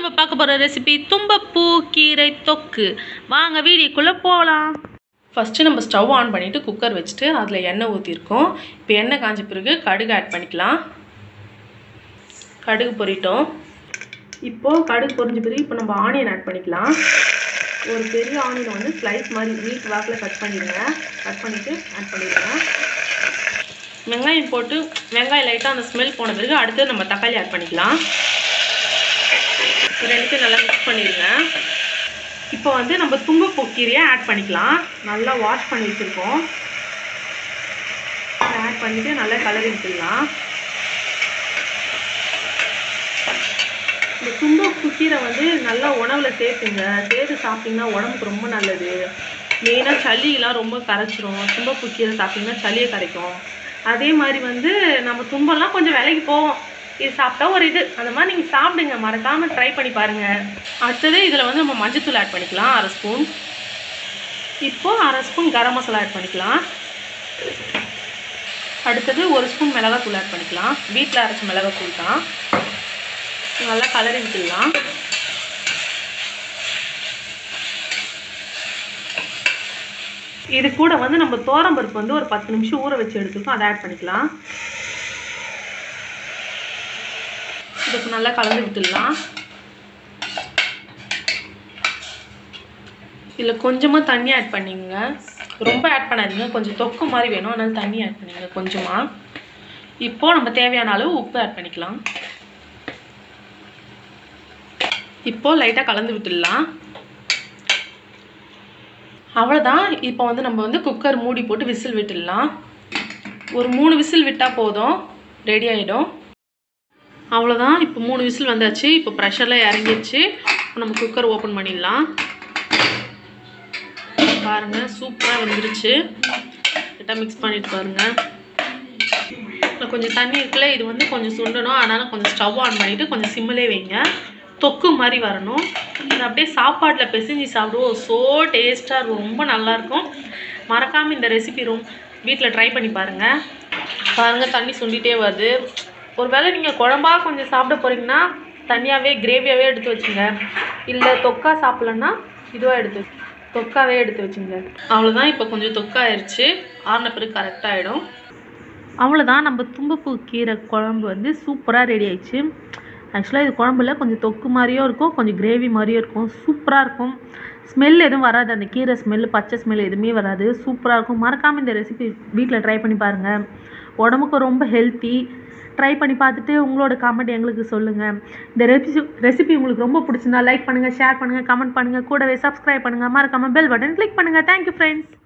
நம்ம பார்க்க போகிற ரெசிபி தும்பப்பூ கீரை தொக்கு வாங்க வீடியோக்குள்ளே போகலாம் ஃபஸ்ட்டு நம்ம ஸ்டவ் ஆன் பண்ணிவிட்டு குக்கர் வச்சுட்டு அதில் எண்ணெய் ஊற்றிருக்கோம் இப்போ எண்ணெய் காஞ்ச பிறகு கடுகு ஆட் பண்ணிக்கலாம் கடுகு பொரிட்டோம் இப்போது கடுகு பொரிஞ்ச பிறகு இப்போ நம்ம ஆனியன் ஆட் பண்ணிக்கலாம் ஒரு பெரிய ஆனியனை வந்து ஸ்லைஸ் மாதிரி நீட் வாக்கில் கட் பண்ணிடுங்க கட் பண்ணிவிட்டு ஆட் பண்ணிடுங்க வெங்காயம் போட்டு வெங்காயம் லைட்டாக அந்த ஸ்மெல் போன பிறகு அடுத்து நம்ம தக்காளி ஆட் பண்ணிக்கலாம் ரெண்டுத்தையும் நல்லா மிக்ஸ் பண்ணிடுங்க இப்போ வந்து நம்ம தும்பப்பூ கீரையை ஆட் பண்ணிக்கலாம் நல்லா வாஷ் பண்ணி வச்சுருக்கோம் ஆட் பண்ணிவிட்டு நல்லா கலரி விட்டுடலாம் இந்த தும்பப்பூ கீரை வந்து நல்லா உணவில் சேர்த்துங்க சேர்த்து சாப்பிட்டிங்கன்னா உடம்புக்கு ரொம்ப நல்லது மெயினாக சளியெலாம் ரொம்ப கரைச்சிரும் தும்பப்பூ கீரை சாப்பிட்டிங்கன்னா சளியை கரைக்கும் அதே மாதிரி வந்து நம்ம தும்பெல்லாம் கொஞ்சம் விலைக்கு போவோம் இது சாப்பிட்டா ஒரு இது அந்த மாதிரி நீங்கள் சாப்பிடுங்க மறக்காமல் ட்ரை பண்ணி பாருங்கள் அடுத்தது இதில் வந்து நம்ம மஞ்சத்தூள் ஆட் பண்ணிக்கலாம் அரை ஸ்பூன் இப்போது அரை ஸ்பூன் கரம் மசாலா ஆட் பண்ணிக்கலாம் அடுத்தது ஒரு ஸ்பூன் மிளகாத்தூள் ஆட் பண்ணிக்கலாம் வீட்டில் அரைச்ச மிளகாத்தூள் தான் நல்லா கலரி விட்டுடலாம் இது கூட வந்து நம்ம தோரம்பருப்பு வந்து ஒரு பத்து நிமிஷம் ஊற வச்சு எடுத்துருக்கோம் அதை ஆட் பண்ணிக்கலாம் இதுக்கு நல்லா கலந்து விட்டுடலாம் இதில் கொஞ்சமாக தண்ணி ஆட் பண்ணிங்க ரொம்ப ஆட் பண்ணாதீங்க கொஞ்சம் தொக்கு மாதிரி வேணும் அதனால தண்ணி ஆட் பண்ணிங்க கொஞ்சமாக இப்போது நம்ம தேவையான அளவு உப்பு ஆட் பண்ணிக்கலாம் இப்போது லைட்டாக கலந்து விட்டுடலாம் அவ்வளோதான் இப்போ வந்து நம்ம வந்து குக்கர் மூடி போட்டு விசில் விட்டுடலாம் ஒரு மூணு விசில் விட்டால் போதும் ரெடி ஆகிடும் அவ்வளோதான் இப்போ மூணு விசில் வந்தாச்சு இப்போ ப்ரெஷரில் இறங்கிடுச்சு இப்போ நம்ம குக்கர் ஓப்பன் பண்ணிடலாம் பாருங்கள் சூப்பராக வெந்துருச்சு லைட்டாக மிக்ஸ் பண்ணிட்டு பாருங்கள் இல்லை கொஞ்சம் தண்ணி இருக்குல்ல இது வந்து கொஞ்சம் சுண்டணும் அதனால் கொஞ்சம் ஸ்டவ் ஆன் பண்ணிவிட்டு கொஞ்சம் சிம்மிலே வைங்க தொக்கு மாதிரி வரணும் இது அப்படியே சாப்பாட்டில் பிசைஞ்சு சாப்பிடுவோம் ஸோ டேஸ்ட்டாக இருக்கும் ரொம்ப நல்லாயிருக்கும் மறக்காமல் இந்த ரெசிபி ரொம்ப வீட்டில் ட்ரை பண்ணி பாருங்கள் பாருங்கள் தண்ணி சுண்டிகிட்டே வருது ஒரு வேளை நீங்கள் குழம்பா கொஞ்சம் சாப்பிட போகிறீங்கன்னா தனியாகவே கிரேவியாகவே எடுத்து வச்சுங்க இல்லை தொக்கா சாப்பிட்லன்னா இதுவாக எடுத்து தொக்காவே எடுத்து வச்சுங்க அவ்வளோதான் இப்போ கொஞ்சம் தொக்காயிருச்சு ஆறின பிறகு கரெக்டாகிடும் அவ்வளோதான் நம்ம தும்பப்பூ கீரை குழம்பு வந்து சூப்பராக ரெடி ஆயிடுச்சு ஆக்சுவலாக இது குழம்புல கொஞ்சம் தொக்கு மாதிரியும் இருக்கும் கொஞ்சம் கிரேவி மாதிரியும் இருக்கும் சூப்பராக இருக்கும் ஸ்மெல் எதுவும் வராது அந்த கீரை ஸ்மெல் பச்சை ஸ்மெல் எதுவுமே வராது சூப்பராக இருக்கும் மறக்காமல் இந்த ரெசிபி வீட்டில் ட்ரை பண்ணி பாருங்கள் உடம்புக்கு ரொம்ப ஹெல்த்தி ட்ரை பண்ணி பார்த்துட்டு உங்களோட கமெண்ட் எங்களுக்கு சொல்லுங்கள் இந்த ரெசிபி ரெசிபி உங்களுக்கு ரொம்ப பிடிச்சிருந்தா லைக் பண்ணுங்கள் ஷேர் பண்ணுங்கள் கமெண்ட் பண்ணுங்கள் கூடவே சப்ஸ்கிரைப் பண்ணுங்கள் மறக்காமல் பெல் பட்டன் கிளிக் பண்ணுங்கள் தேங்க்யூ ஃப்ரெண்ட்ஸ்